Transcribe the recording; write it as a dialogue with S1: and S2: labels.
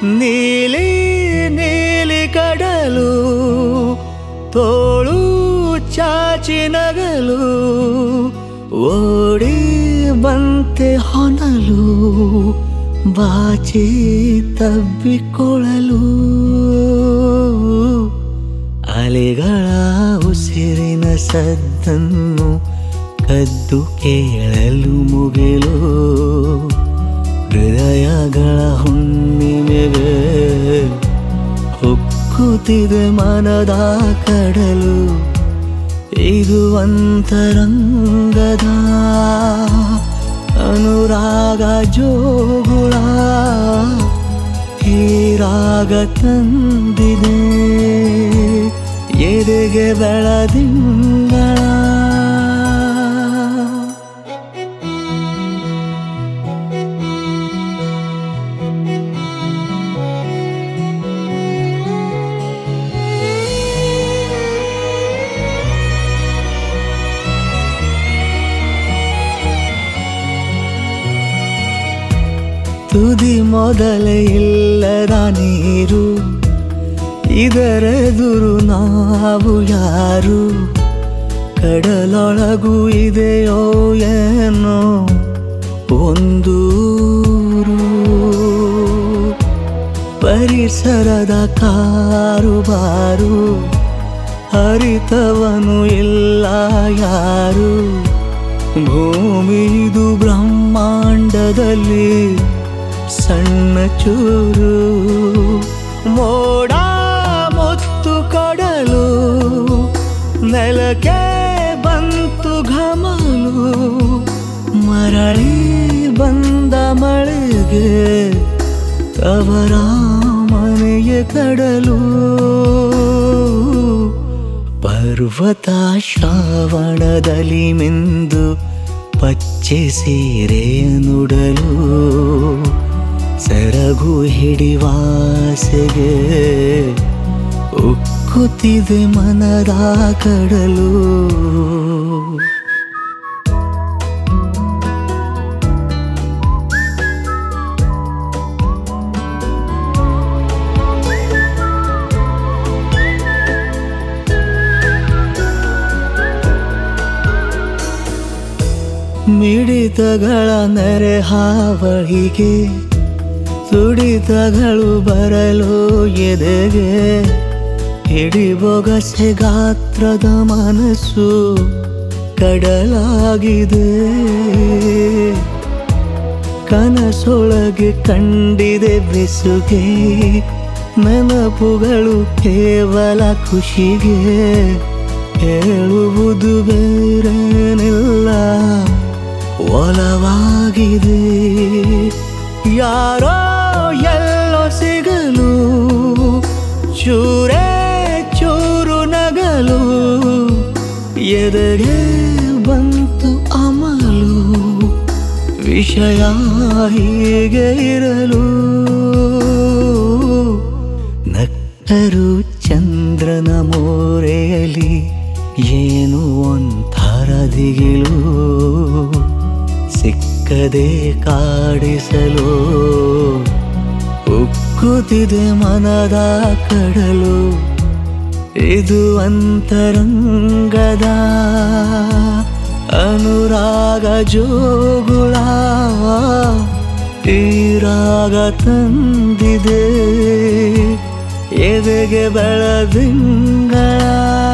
S1: ನೀಲಿ ನೀಲಿ ಕಡಲು ತೋಳು ಚಾಚಿ ನಗಲು ಓಡಿ ಬಂತೆ ಹೊನಲು ಬಾಚಿ ತಬ್ಬಿಕೊಳ್ಳಲು ಅಲೆಗಳ ಉಸಿರಿನ ಸದ್ದನ್ನು ಕದ್ದು ಕೇಳಲು ಮುಗಿಲು ಹೃದಯಗಳ ಹುಣ್ಣಿಮೆಗೆ ಹೊಕ್ಕುತ್ತಿದೆ ಮನದ ಕಡಲು ಇದು ಅಂತರಂಗದ ಅನುರಾಗ ಜೋಗುಳ ಈ ರಾಗ ತಂದಿದೆ ಎದೆಗೆ ಬೆಳದಿಂಗಳ ತುದಿ ಮೊದಲೇ ಇಲ್ಲದ ನೀರು ಇದರೆದುರು ನಾವು ಯಾರು ಕಡಲೊಳಗೂ ಇದೆಯೋ ಏನೋ ಒಂದೂರು ಪರಿಸರದ ಕಾರುಬಾರು ಹರಿತವನು ಇಲ್ಲ ಯಾರು ಭೂಮಿದು ಬ್ರಹ್ಮಾಂಡದಲ್ಲಿ ಸಣ್ಣ ಚೂರು ಮೋಡ ಮುತ್ತು ಕೊಡಲು ನೆಲಕ್ಕೆ ಬಂತು ಘಮಲು ಮರಳಿ ಬಂದ ಮಳೆಗೆ ಅವರ ಮನೆಯ ಕಡಲು ಪರ್ವತ ಶ್ರಾವಣದಲ್ಲಿ ಮಿಂದು ಪಚ್ಚೆ ಸೀರೆ ನುಡಲು ಸೆರಗು ಹಿಡಿವಾಸೆಗೆ ಉಕ್ಕುತ್ತಿದೆ ಮನದ ಕಡಲು ಮಿಡಿತಗಳ ನೆರೆ ಹಾವಳಿಗೆ ತುಡಿತಗಳು ಬರಲು ಎದೆಗೆ ಹಿಡಿಬೊಗಸೆ ಗಾತ್ರದ ಮನಸ್ಸು ಕಡಲಾಗಿದೆ ಕನಸೊಳಗೆ ಕಂಡಿದೆ ಬೆಸುಗೆ ನೆನಪುಗಳು ಕೇವಲ ಖುಷಿಗೆ ಹೇಳುವುದು ಬೇರೇನಿಲ್ಲ ಒಲವಾಗಿದೆ ಯಾರೋ ಎಲ್ಲೋ ಸಿಗಲು ಚೂರೇ ಚೂರು ನಗಲು ಎದೆಗೆ ಬಂತು ಅಮಲು ವಿಷಯ ಹೀಗೆ ಇರಲು ನಕ್ಕರು ಚಂದ್ರನ ಮೋರೆಯಲ್ಲಿ ಏನು ಒಂಥರ ದಿಗಿಲು ಸಿಕ್ಕದೆ ಕಾಡಿಸಲು ಉಕ್ಕುತ್ತಿದೆ ಮನದ ಕಡಲು ಇದು ಅಂತರಂಗದ ಅನುರಾಗ ಜೋಗುಳ ಈ ರಾಗ ತಂದಿದೆ ಎದೆಗೆ ಬೆಳದಿಂಗಳ